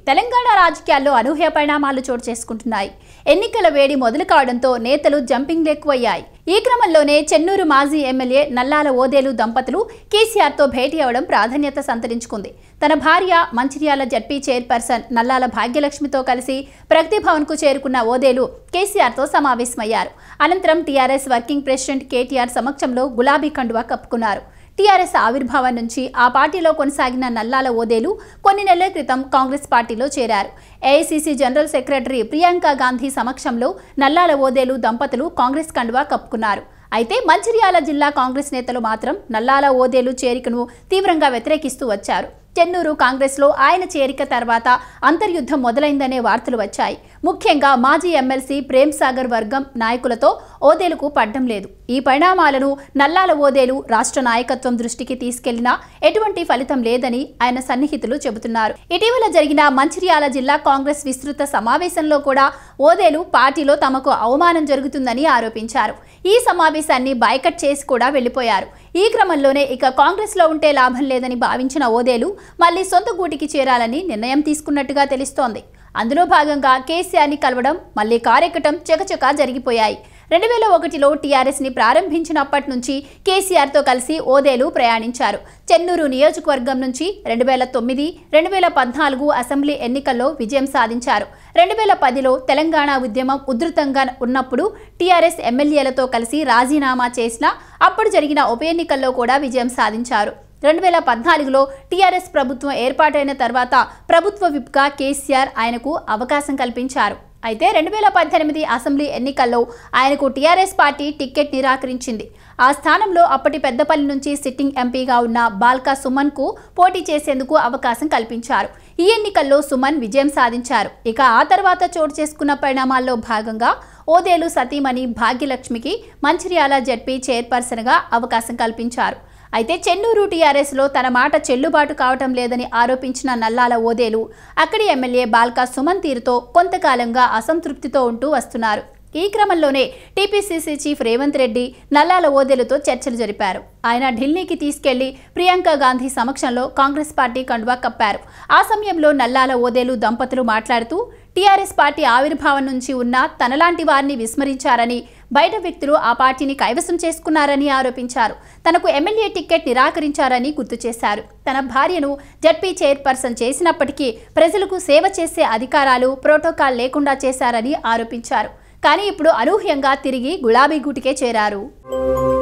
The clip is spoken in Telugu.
తెలంగాణ రాజకీయాల్లో అనూహ్య పరిణామాలు చోటు చేసుకుంటున్నాయి ఎన్నికల వేడి మొదలు కావడంతో నేతలు జంపింగ్లు ఎక్కువయ్యాయి ఈ క్రమంలోనే చెన్నూరు మాజీ ఎమ్మెల్యే నల్లాల ఓదేలు దంపతులు కేసీఆర్తో భేటీ అవడం ప్రాధాన్యత సంతరించుకుంది తన భార్య మంచిర్యాల జడ్పీ చైర్పర్సన్ నల్లాల భాగ్యలక్ష్మితో కలిసి ప్రగతి భవన్కు చేరుకున్న ఓదేలు కేసీఆర్తో సమావేశమయ్యారు అనంతరం టీఆర్ఎస్ వర్కింగ్ ప్రెసిడెంట్ కేటీఆర్ సమక్షంలో గులాబీ కండువా కప్పుకున్నారు టీఆర్ఎస్ ఆవిర్భావం నుంచి ఆ పార్టీలో కొనసాగిన నల్లాల ఓదేలు కొన్ని నెలల క్రితం కాంగ్రెస్ పార్టీలో చేరారు AICC general secretary Priyanka Gandhi సమక్షంలో నల్లాల ఓదేలు దంపతులు కాంగ్రెస్ కండువా కప్పుకున్నారు అయితే మంచిర్యాల జిల్లా కాంగ్రెస్ నేతలు మాత్రం నల్లాల ఓదేలు చేరికను తీవ్రంగా వ్యతిరేకిస్తూ వచ్చారు చెన్నూరు కాంగ్రెస్లో ఆయన చేరిక తర్వాత అంతర్యుద్ధం మొదలైందనే వార్తలు వచ్చాయి ముఖ్యంగా మాజీ ఎమ్మెల్సీ ప్రేమ్ సాగర్ వర్గం నాయకులతో ఓదేలుకు పడ్డం లేదు ఈ పరిణామాలను నల్లాల ఓదేలు రాష్ట్ర నాయకత్వం దృష్టికి తీసుకెళ్లినా ఎటువంటి ఫలితం లేదని ఆయన సన్నిహితులు చెబుతున్నారు ఇటీవల జరిగిన మంచిర్యాల జిల్లా కాంగ్రెస్ విస్తృత సమావేశంలో కూడా ఓదేలు పార్టీలో తమకు అవమానం జరుగుతుందని ఆరోపించారు ఈ సమావేశాన్ని బైకట్ చేసి కూడా వెళ్లిపోయారు ఈ క్రమంలోనే ఇక కాంగ్రెస్లో ఉంటే లాభం లేదని భావించిన ఓదేలు మళ్లీ సొంత గూటికి చేరాలని నిర్ణయం తీసుకున్నట్టుగా తెలుస్తోంది అందులో భాగంగా కేసీఆర్ని కలవడం మళ్లీ కారెక్కటం చకచకా జరిగిపోయాయి రెండు వేల ఒకటిలో టీఆర్ఎస్ని ప్రారంభించినప్పటి నుంచి కేసీఆర్తో కలిసి ఓదేలు ప్రయాణించారు చెన్నూరు నియోజకవర్గం నుంచి రెండు వేల తొమ్మిది రెండు వేల పద్నాలుగు అసెంబ్లీ ఎన్నికల్లో విజయం సాధించారు రెండు వేల పదిలో తెలంగాణ ఉద్యమం ఉధృతంగా ఉన్నప్పుడు టీఆర్ఎస్ ఎమ్మెల్యేలతో కలిసి రాజీనామా చేసిన అప్పుడు జరిగిన ఉప ఎన్నికల్లో కూడా విజయం సాధించారు రెండు వేల పద్నాలుగులో టీఆర్ఎస్ ప్రభుత్వం ఏర్పాటైన తర్వాత ప్రభుత్వ విప్గా కేసీఆర్ ఆయనకు అవకాశం కల్పించారు అయితే రెండు వేల పద్దెనిమిది అసెంబ్లీ ఎన్నికల్లో ఆయనకు టీఆర్ఎస్ పార్టీ టికెట్ నిరాకరించింది ఆ స్థానంలో అప్పటి పెద్దపల్లి నుంచి సిట్టింగ్ ఎంపీగా ఉన్న బాల్కా సుమన్కు పోటీ చేసేందుకు అవకాశం కల్పించారు ఈ ఎన్నికల్లో సుమన్ విజయం సాధించారు ఇక ఆ తర్వాత చోటు చేసుకున్న పరిణామాల్లో భాగంగా ఓదేలు సతీమణి భాగ్యలక్ష్మికి మంచిర్యాల జడ్పీ చైర్పర్సన్గా అవకాశం కల్పించారు అయితే చెన్నూరు టీఆర్ఎస్లో తన మాట చెల్లుబాటు కావటం లేదని ఆరోపించిన నల్లాల ఓదేలు అక్కడి ఎమ్మెల్యే బాల్కా సుమన్ తీరుతో కొంతకాలంగా అసంతృప్తితో ఉంటూ వస్తున్నారు ఈ క్రమంలోనే టీపీసీసీ చీఫ్ రేవంత్ రెడ్డి నల్లాల ఓదేలతో చర్చలు జరిపారు ఆయన ఢిల్లీకి తీసుకెళ్లి ప్రియాంక గాంధీ సమక్షంలో కాంగ్రెస్ పార్టీ కండువా కప్పారు ఆ సమయంలో నల్లాల ఓదేలు దంపతులు మాట్లాడుతూ టీఆర్ఎస్ పార్టీ ఆవిర్భావం నుంచి ఉన్న తనలాంటి వారిని విస్మరించారని బయట వ్యక్తులు ఆ పార్టీని కైవసం చేసుకున్నారని ఆరోపించారు తనకు ఎమ్మెల్యే టికెట్ నిరాకరించారని గుర్తు చేశారు తన భార్యను జడ్పీ చైర్పర్సన్ చేసినప్పటికీ ప్రజలకు సేవ చేసే అధికారాలు ప్రోటోకాల్ లేకుండా చేశారని ఆరోపించారు కానీ ఇప్పుడు అనూహ్యంగా తిరిగి గులాబీ గూటికే చేరారు